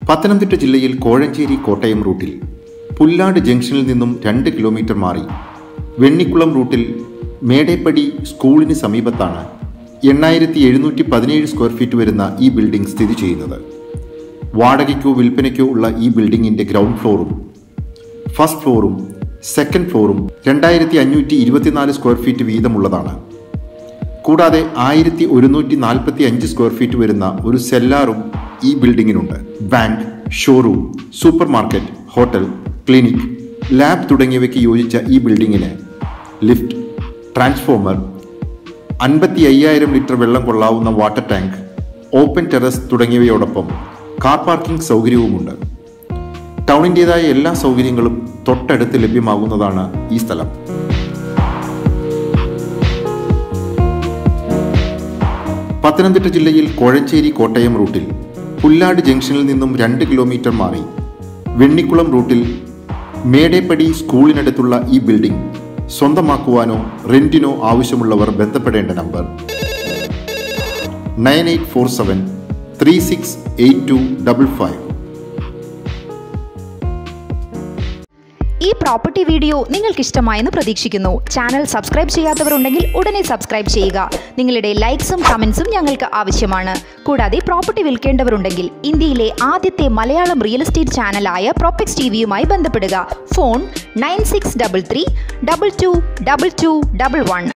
പത്തനംതിട്ട ജില്ലയിൽ കോഴഞ്ചേരി കോട്ടയം റൂട്ടിൽ പുല്ലാട് ജംഗ്ഷനിൽ നിന്നും രണ്ട് കിലോമീറ്റർ മാറി വെണ്ണിക്കുളം റൂട്ടിൽ മേടേപ്പടി സ്കൂളിന് സമീപത്താണ് എണ്ണായിരത്തി എഴുന്നൂറ്റി പതിനേഴ് സ്ക്വയർ ഫീറ്റ് വരുന്ന ഈ ബിൽഡിംഗ് സ്ഥിതി ചെയ്യുന്നത് വാടകയ്ക്കോ വിൽപ്പനയ്ക്കോ ഉള്ള ഈ ബിൽഡിംഗിന്റെ ഗ്രൗണ്ട് ഫ്ലോറും ഫസ്റ്റ് ഫ്ലോറും സെക്കൻഡ് ഫ്ലോറും രണ്ടായിരത്തി അഞ്ഞൂറ്റി ഇരുപത്തിനാല് സ്ക്വയർ ഫീറ്റ് വീതമുള്ളതാണ് കൂടാതെ ആയിരത്തി ഒരുന്നൂറ്റി നാൽപ്പത്തി അഞ്ച് സ്ക്വയർ ഫീറ്റ് വരുന്ന ഒരു സെല്ലാറും ഈ ബിൽഡിങ്ങിനുണ്ട് bank showroom super market hotel clinic lab തുടങ്ങിയവയ്ക്ക് യോജിച്ച ഈ ബിൽഡിങ്ങിന് ലിഫ്റ്റ് ട്രാൻസ്ഫോമർ അൻപത്തി അയ്യായിരം ലിറ്റർ വെള്ളം കൊള്ളാവുന്ന വാട്ടർ ടാങ്ക് ഓപ്പൺ ടെറസ് തുടങ്ങിയവയോടൊപ്പം കാർ പാർക്കിംഗ് സൗകര്യവുമുണ്ട് ടൗണിൻ്റെതായ എല്ലാ സൗകര്യങ്ങളും തൊട്ടടുത്ത് ലഭ്യമാകുന്നതാണ് ഈ സ്ഥലം പത്തനംതിട്ട ജില്ലയിൽ കോഴഞ്ചേരി കോട്ടയം റൂട്ടിൽ പുല്ലാട് ജംഗ്ഷനിൽ നിന്നും രണ്ട് കിലോമീറ്റർ മാറി വെണ്ണിക്കുളം റൂട്ടിൽ മേടേപ്പടി സ്കൂളിനടുത്തുള്ള ഈ ബിൽഡിംഗ് സ്വന്തമാക്കുവാനോ റെന്റിനോ ആവശ്യമുള്ളവർ ബന്ധപ്പെടേണ്ട number nine eight four seven three six eight two double five ഈ പ്രോപ്പർട്ടി വീഡിയോ നിങ്ങൾക്ക് ഇഷ്ടമായെന്ന് പ്രതീക്ഷിക്കുന്നു ചാനൽ സബ്സ്ക്രൈബ് ചെയ്യാത്തവരുണ്ടെങ്കിൽ ഉടനെ സബ്സ്ക്രൈബ് ചെയ്യുക നിങ്ങളുടെ ലൈക്സും കമൻസും ഞങ്ങൾക്ക് ആവശ്യമാണ് കൂടാതെ പ്രോപ്പർട്ടി വിൽക്കേണ്ടവരുണ്ടെങ്കിൽ ഇന്ത്യയിലെ ആദ്യത്തെ മലയാളം റിയൽ എസ്റ്റേറ്റ് ചാനലായ പ്രോപ്പക്സ് ടി വിയുമായി ബന്ധപ്പെടുക phone nine six double three double two double two double one